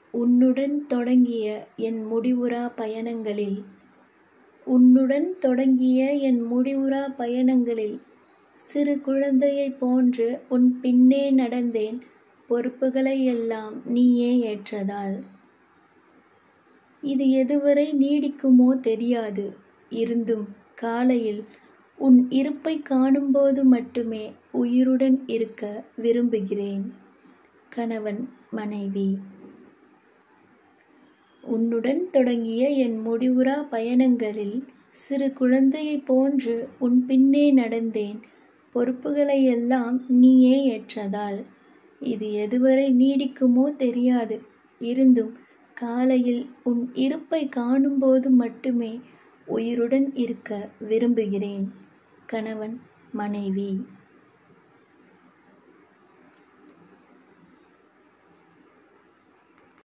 உன்னுடன் தொடங்கிய என் முடிவுறா பயணங்களில் உன்னுடன் தொடங்கிய என் முடிவுறா பயணங்களில் சிறு குழந்தையைப் போன்று உன் பின்னே நடந்தேன் பொறுப்புகளை எல்லாம் நீயே ஏற்றதால் இது எதுவரை நீடிக்குமோ தெரியாது இருந்தும் காலையில் உன் இருப்பை காணும்போது மட்டுமே உயிருடன் இருக்க விரும்புகிறேன் கணவன் மனைவி உன்னுடன் தொடங்கிய என் முடிவுறா பயணங்களில் சிறு குழந்தையைப் போன்று உன் பின்னே நடந்தேன் பொறுப்புகளை எல்லாம் நீயே ஏற்றதால் இது எதுவரை நீடிக்குமோ தெரியாது இருந்தும் காலையில் உன் இருப்பை காணும்போது மட்டுமே உயிருடன் இருக்க விரும்புகிறேன் கணவன் மனைவி